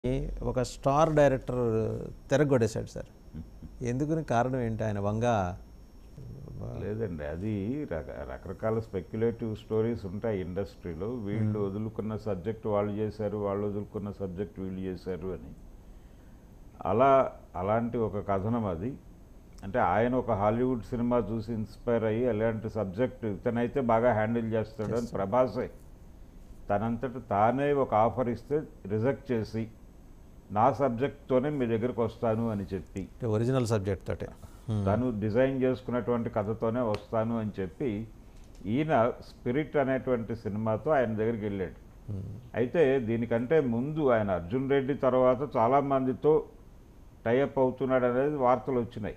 ఒక star director తిరగొడేశాడు sir ఎందుకని కారణం ఏంటి ఆయన వంగ లేదండి అది రక- రకరకాల స్పెక్యులేటివ్ స్టోరీస్ ఉంటాయి ఇండస్ట్రీలో వీళ్ళు వదులుకున్న సబ్జెక్ట్ వాళ్ళు చేశారు వాళ్ళు వదులుకున్న సబ్జెక్ట్ వీళ్ళు చేశారు అని అలా అలాంటి ఒక కథనం అది అంటే ఆయన ఒక హాలీవుడ్ సినిమా చూసి ఇన్స్పైర్ అయ్యి అలాంటి సబ్జెక్ట్ ఇతనైతే బాగా హ్యాండిల్ చేస్తాడు అని ప్రభాసే తనంతట తానే ఒక ఆఫర్ ఇస్తే రిజెక్ట్ చేసి నా సబ్జెక్ట్తోనే మీ దగ్గరకు వస్తాను అని చెప్పి ఒరిజినల్ సబ్జెక్ట్ తోటే తను డిజైన్ చేసుకున్నటువంటి కథతోనే వస్తాను అని చెప్పి ఈయన స్పిరిట్ అనేటువంటి సినిమాతో ఆయన దగ్గరికి వెళ్ళాడు అయితే దీనికంటే ముందు ఆయన అర్జున్ రెడ్డి తర్వాత చాలా మందితో టైఅప్ అవుతున్నాడు అనేది వార్తలు వచ్చినాయి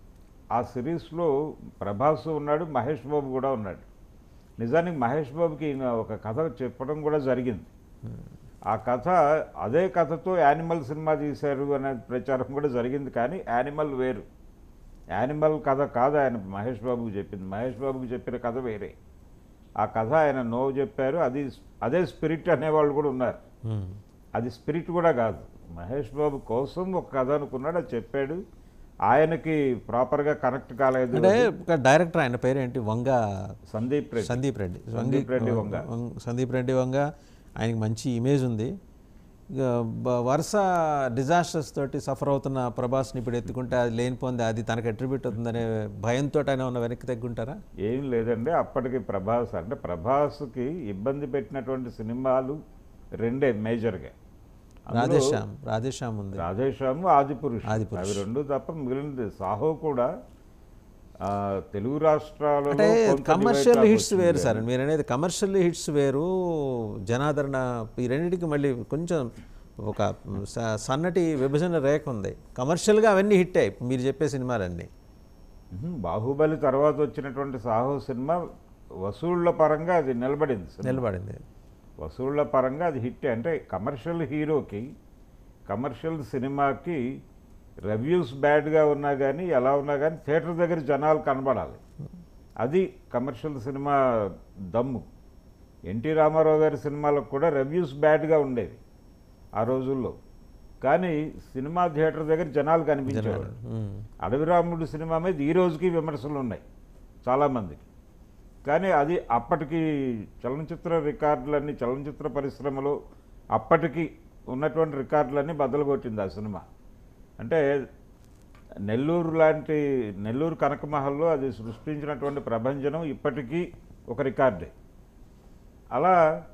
ఆ సిరీస్లో ప్రభాస్ ఉన్నాడు మహేష్ బాబు కూడా ఉన్నాడు నిజానికి మహేష్ బాబుకి ఈయన ఒక కథ చెప్పడం కూడా జరిగింది ఆ కథ అదే కథతో యానిమల్ సినిమా తీశారు అనే ప్రచారం కూడా జరిగింది కానీ యానిమల్ వేరు యానిమల్ కథ కాదు ఆయన మహేష్ బాబుకి చెప్పింది మహేష్ బాబుకి చెప్పిన కథ వేరే ఆ కథ ఆయన నో చెప్పారు అది అదే స్పిరిట్ అనేవాళ్ళు కూడా ఉన్నారు అది స్పిరిట్ కూడా కాదు మహేష్ బాబు కోసం ఒక కథ అనుకున్నాడు అది చెప్పాడు ఆయనకి ప్రాపర్గా కనెక్ట్ కాలేదు అంటే ఒక డైరెక్టర్ ఆయన పేరేంటి వంగ సందీప్ రెడ్డి సందీప్ రెడ్డి సందీప్ రెడ్డి వంగ. వంగ- సందీప్ రెడ్డి వంగ ఆయనకి మంచి ఇమేజ్ ఉంది ఇక బ- వరుస డిజాస్టర్స్ తోటి సఫర్ అవుతున్న ప్రభాస్ని ఇప్పుడు ఎత్తుకుంటే అది లేనిపోంది అది తనకు అట్రిబ్యూట్ అవుతుందనే భయంతో ఆయన ఉన్న వెనక్కి తగ్గుంటారా ఏం లేదండి అప్పటికి ప్రభాస్ అంటే ప్రభాస్కి ఇబ్బంది పెట్టినటువంటి సినిమాలు రెండే మేజర్గా అందులో రాధేశ్యామ్ రాధేశ్యామ్ ఉంది రాధేశ్యాము ఆదిపురుష్ ఆదిపురుష్. అవి రెండు తప్ప మిగిలినది సాహో కూడా ఆ, తెలుగు రాష్ట్రాలలో అంటే కొంత కమర్షియల్ divide హిట్స్ వచ్చింది. వేరు సార్ మీరు అనేది కమర్షియల్ హిట్స్ వేరు జనాదరణ ఈ రెండింటికి మళ్ళీ కొంచెం ఒక స- సన్నటి విభజన రేఖ ఉంది కమర్షియల్గా అవన్నీ హిట్ అయ్యి మీరు చెప్పే సినిమాలన్నీ మ్మ్. బాహుబలి తర్వాత వచ్చినటువంటి సాహో సినిమా వసూళ్ల పరంగా అది నిలబడింది సినిమా. నిలబడింది వసూళ్ల పరంగా అది హిట్ అంటే కమర్షియల్ హీరోకి కమర్షియల్ సినిమాకి రివ్యూస్ బ్యాడ్గా ఉన్నా కానీ ఎలా ఉన్నా కానీ థియేటర్ దగ్గర జనాలు కనబడాలి అది కమర్షియల్ సినిమా దమ్ము ఎన్టీ రామారావు గారి సినిమాలకు కూడా రివ్యూస్ బ్యాడ్గా ఉండేవి ఆ రోజుల్లో కానీ సినిమా థియేటర్ దగ్గర జనాలు కనిపించేవారు ఉమ్. అడవిరాముడు సినిమా మీద ఈ రోజుకి విమర్శలు ఉన్నాయి చాలామందికి కానీ అది అప్పటికి చలనచిత్ర రికార్డులన్నీ చలనచిత్ర పరిశ్రమలో అప్పటికి ఉన్నటువంటి రికార్డులన్నీ బద్దలు కొట్టింది ఆ సినిమా అంటే నెల్లూరు లాంటి నెల్లూరు కనకమహల్లో అది సృష్టించినటువంటి ప్రభంజనం ఇప్పటికీ ఒక రికార్డే అలా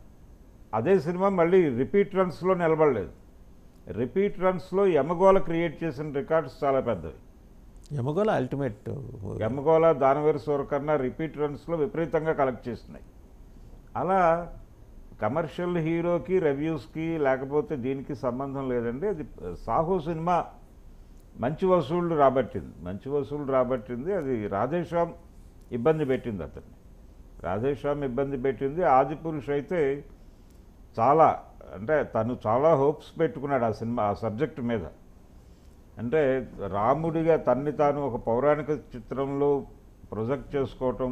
అదే సినిమా మళ్ళీ రిపీట్ రన్స్లో నిలబడలేదు రిపీట్ రన్స్లో యమగోళ క్రియేట్ చేసిన రికార్డ్స్ చాలా పెద్దవి యమగోళ అల్టిమేట్ యమగోళ దానవేరు సోరకన్నా రిపీట్ రన్స్లో విపరీతంగా కలెక్ట్ చేస్తున్నాయి అలా కమర్షియల్ హీరోకి రివ్యూస్కి లేకపోతే దీనికి సంబంధం లేదండి అది సాహో సినిమా మంచి వసూళ్ళు రాబట్టింది మంచి వసూళ్ళు రాబట్టింది అది రాధేశ్యామ్ ఇబ్బంది పెట్టింది అతన్ని రాధేశ్యామ్ ఇబ్బంది పెట్టింది ఆదిపురుష్ అయితే చాలా అంటే తను చాలా హోప్స్ పెట్టుకున్నాడు ఆ సినిమా ఆ సబ్జెక్ట్ మీద అంటే రాముడిగా తన్ని తాను ఒక పౌరాణిక చిత్రంలో ప్రొజెక్ట్ చేసుకోవటం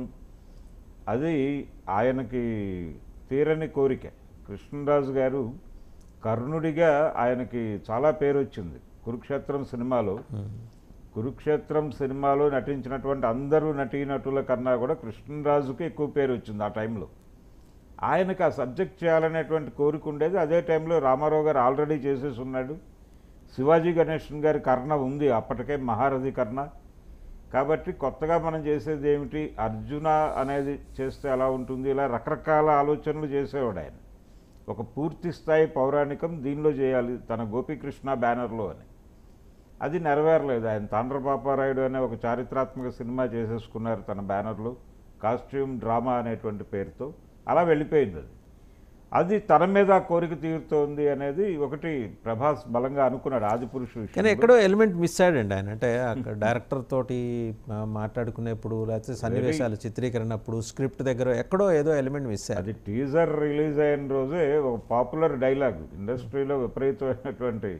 అది ఆయనకి తీరని కోరిక కృష్ణరాజు గారు కర్ణుడిగా ఆయనకి చాలా పేరు వచ్చింది కురుక్షేత్రం సినిమాలో కురుక్షేత్రం సినిమాలో నటించినటువంటి అందరూ నటీనటుల కన్నా కూడా కృష్ణరాజుకి ఎక్కువ పేరు వచ్చింది ఆ టైంలో ఆయనకి ఆ సబ్జెక్ట్ చేయాలనేటువంటి కోరిక ఉండేది అదే టైంలో రామారావు గారు ఆల్రెడీ చేసేసి ఉన్నాడు శివాజీ గణేషన్ గారి కర్ణ ఉంది అప్పటికే మహారథి కర్ణ కాబట్టి కొత్తగా మనం చేసేది ఏమిటి అర్జున అనేది చేస్తే ఎలా ఉంటుంది ఇలా రకరకాల ఆలోచనలు చేసేవాడు ఆయన ఒక పూర్తి స్థాయి పౌరాణికం దీనిలో చేయాలి తన గోపీకృష్ణ బ్యానర్లో అని అది నెరవేరలేదు ఆయన తాండ్రపాపారాయుడు అనే ఒక చారిత్రాత్మక సినిమా చేసేసుకున్నారు తన బ్యానర్లో కాస్ట్యూమ్ డ్రామా అనేటువంటి పేరుతో అలా వెళ్ళిపోయింది అది అది తన మీద ఆ కోరిక తీరుతోంది అనేది ఒకటి ప్రభాస్ బలంగా అనుకున్నాడు ఆది పురుషు కానీ విషయంలో. ఎక్కడో ఎలిమెంట్ మిస్ అయ్యాడండి ఆయన అంటే అక్కడ డైరెక్టర్ తోటి ఆ, మాట్లాడుకునేప్పుడు లేకపోతే సన్నివేశాలు చిత్రీకరణప్పుడు స్క్రిప్ట్ దగ్గర ఎక్కడో ఏదో ఎలిమెంట్ మిస్ అయ్యారు అది టీజర్ రిలీజ్ అయిన రోజే ఒక పాపులర్ డైలాగ్ ఇండస్ట్రీలో విపరీతమైనటువంటి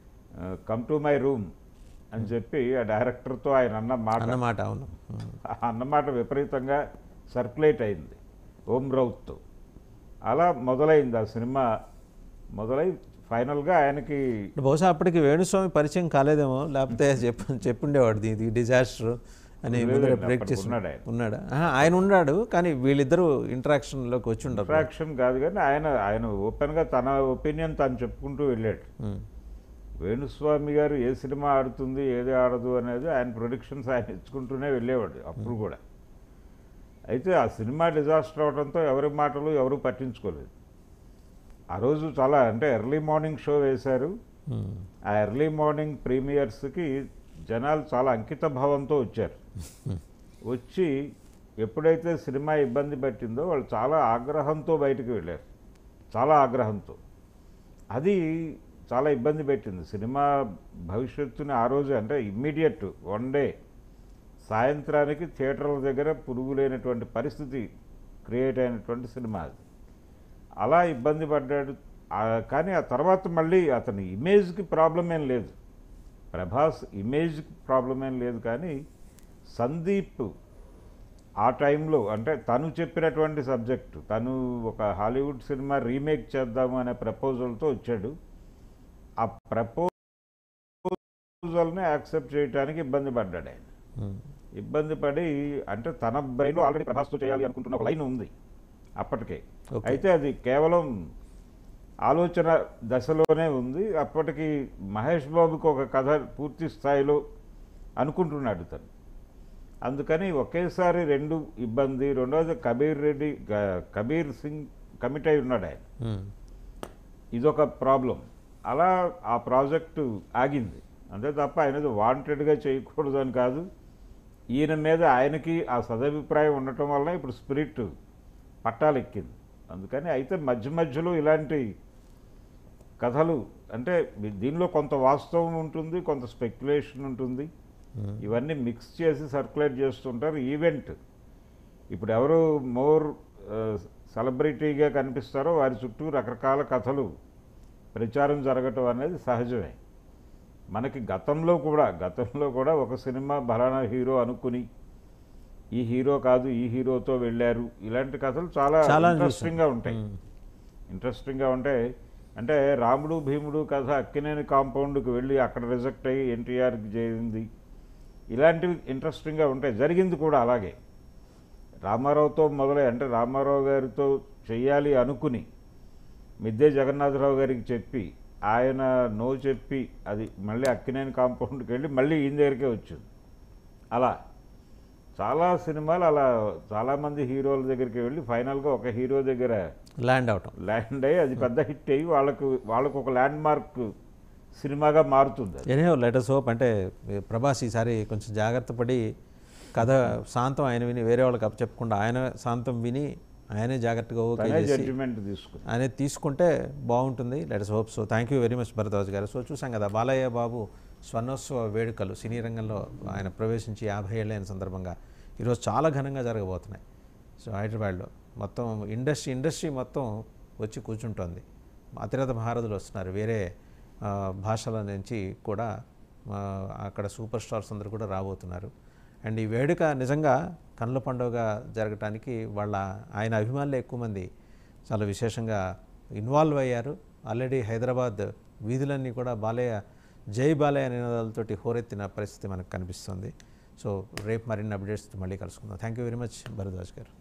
కమ్ టు మై రూమ్ అని చెప్పి ఆ డైరెక్టర్తో ఆయన అన్న మాట అన్నమాట అవును ఉమ్. ఆ అన్నమాట విపరీతంగా సర్క్యులేట్ అయింది ఓం రౌత్తో అలా మొదలైంది ఆ సినిమా మొదలై ఫైనల్గా ఆయనకి బహుశా అప్పటికి వేణుస్వామి పరిచయం కాలేదేమో లేకపోతే చెప్ప చెప్పుండేవాడు ఇది డిజాస్టర్ అని ముందర లేదండి, బ్రేక్ అప్పటికి చేసి ఉన్నాడు ఆయన. ఉన్నాడా ఆహా, ఆయన ఉన్నాడు కానీ వీళ్ళిద్దరూ ఇంటరాక్షన్లోకి వచ్చి ఉండరు అట్రాక్షన్ కాదు కానీ ఆయన ఆయన ఓపెన్గా తన ఒపీనియన్ తను చెప్పుకుంటూ వెళ్ళాడు ఉమ్, వేణుస్వామి గారు ఏ సినిమా ఆడుతుంది ఏది ఆడదు అనేది ఆయన ప్రొడిక్షన్స్ ఆయన ఇచ్చుకుంటూనే వెళ్ళేవాడు అప్పుడు కూడా అయితే ఆ సినిమా డిజాస్టర్ అవడంతో ఎవరి మాటలు ఎవరు పట్టించుకోలేదు ఆ రోజు చాలా అంటే ఎర్లీ మార్నింగ్ షో వేశారు ఉమ్, ఆ ఎర్లీ మార్నింగ్ ప్రీమియర్స్కి జనాలు చాలా అంకిత భావంతో వచ్చారు వచ్చి ఎప్పుడైతే సినిమా ఇబ్బంది పెట్టిందో వాళ్ళు చాలా ఆగ్రహంతో బయటికి వెళ్ళారు చాలా ఆగ్రహంతో అది చాలా ఇబ్బంది పెట్టింది సినిమా భవిష్యత్తుని ఆ రోజు అంటే ఇమ్మీడియట్ వన్ డే సాయంత్రానికి థియేటర్ల దగ్గర పురుగులేనటువంటి పరిస్థితి క్రియేట్ అయినటువంటి సినిమా అది అలా ఇబ్బంది పడ్డాడు ఆ, కానీ ఆ తర్వాత మళ్ళీ అతని ఇమేజ్కి ప్రాబ్లం ఏం లేదు ప్రభాస్ ఇమేజ్కి ప్రాబ్లం ఏం లేదు కానీ సందీప్ ఆ టైంలో అంటే తను చెప్పినటువంటి సబ్జెక్టు తను ఒక హాలీవుడ్ సినిమా రీమేక్ చేద్దాము అనే ప్రపోజల్తో వచ్చాడు ఆ ప్రపోజల్ని యాక్సెప్ట్ చేయడానికి ఇబ్బంది పడ్డాడు ఆయన ఉమ్, ఇబ్బంది పడి అంటే తన బ్రెయిన్లో ఆల్రెడీ ప్రభాస్తో చేయాలి అనుకుంటున్న ఒక లైన్ ఉంది అప్పటికే Okay. అయితే అది కేవలం ఆలోచన దశలోనే ఉంది అప్పటికి మహేష్ బాబుకి ఒక కథ పూర్తి స్థాయిలో అనుకుంటున్నాడు తను అందుకని ఒకేసారి రెండు ఇబ్బంది రెండోది కబీర్ రెడ్డి గ- కబీర్ సింగ్ కమిట్ అయి ఉన్నాడు ఆయన ఉమ్, ఇదొక ప్రాబ్లం అలా ఆ ప్రాజెక్టు ఆగింది అంతే తప్ప ఆయన వాంటెడ్గా చేయకూడదు అని కాదు ఈయన మీద ఆయనకి ఆ సదభిప్రాయం ఉండటం వల్ల ఇప్పుడు స్పిరిట్ పట్టాలెక్కింది అందుకని అయితే మధ్య మధ్యలో ఇలాంటి కథలు అంటే మీ- దీనిలో కొంత వాస్తవం ఉంటుంది కొంత స్పెక్యులేషన్ ఉంటుంది ఉమ్, ఇవన్నీ మిక్స్ చేసి సర్క్యులేట్ చేస్తుంటారు ఈవెంట్ ఇప్పుడు ఎవరు మోర్ సెలబ్రిటీగా కనిపిస్తారో వారి చుట్టూ రకరకాల కథలు ప్రచారం జరగటం అనేది సహజమే మనకి గతంలో కూడా గతంలో కూడా ఒక సినిమా బలానా హీరో అనుకుని ఈ హీరో కాదు ఈ హీరోతో వెళ్ళారు ఇలాంటి కథలు చాలా చాలా ఇంట్రెస్టింగ్గా ఉంటాయి ఉమ్, ఇంట్రెస్టింగ్గా ఉంటాయి అంటే రాముడు భీముడు కథ అక్కినేని కాంపౌండ్కి వెళ్ళి అక్కడ రిజెక్ట్ అయ్యి ఎన్టీఆర్కి చేరింది ఇలాంటివి ఇంట్రెస్టింగ్గా ఉంటాయి జరిగింది కూడా అలాగే రామారావుతో మొదలై అంటే రామారావు గారితో చెయ్యాలి అనుకుని మిద్దే జగన్నాథరావు గారికి చెప్పి ఆయన నో చెప్పి అది మళ్ళీ అక్కినేని కాంపౌండ్కి వెళ్ళి మళ్ళీ ఈయన దగ్గరికే వచ్చింది అలా చాలా సినిమాలు అలా చాలామంది హీరోల దగ్గరికి వెళ్ళి ఫైనల్గా ఒక హీరో దగ్గర ల్యాండ్ అవటం ల్యాండ్ అయ్యి అది పెద్ద హిట్ అయ్యి వాళ్ళకు వాళ్ళకు ఒక ల్యాండ్ మార్క్ సినిమాగా మారుతుంది అది. ఎనీ లెటర్స్ హోప్ అంటే ప్రభాస్ ఈసారి కొంచెం జాగ్రత్త పడి కథ శాంతం ఆయన విని వేరే వాళ్ళకి అప్పచెప్పకుండా ఆయన శాంతం విని ఆయనే జాగ్రత్తగా ఓకే తనే చేసి జడ్జిమెంట్ తీసుకుంది అనేది తీసుకుంటే బాగుంటుంది let's hope so thank you very much Bharadwaj garu so చూసాం కదా బాలయ్య బాబు స్వర్ణోత్సవ వేడుకలు సినీ రంగంలో ఆయన ప్రవేశించి యాభై ఏళ్ళైన సందర్భంగా ఈరోజు చాలా ఘనంగా జరగబోతున్నాయి సో హైదరాబాద్లో మొత్తం ఇండస్ట్రీ ఇండస్ట్రీ మొత్తం వచ్చి కూర్చుంటోంది అతిరథ మహారథులు వస్తున్నారు వేరే ఆ, భాషల నుంచి కూడా ఆ, అక్కడ సూపర్ స్టార్స్ అందరూ కూడా రాబోతున్నారు అండ్ ఈ వేడుక నిజంగా కన్నుల పండుగ జరగటానికి వాళ్ళ ఆయన అభిమానులు ఎక్కువ మంది చాలా విశేషంగా ఇన్వాల్వ్ అయ్యారు ఆల్రెడీ హైదరాబాద్ వీధులన్నీ కూడా బాలయ్య జై బాలయ్య నినాదాలతోటి హోరెత్తిన పరిస్థితి మనకు కనిపిస్తుంది సో రేపు మరిన్ని అప్డేట్స్ మళ్ళీ కలుసుకుందాం thank you very much Bharadwaj గారు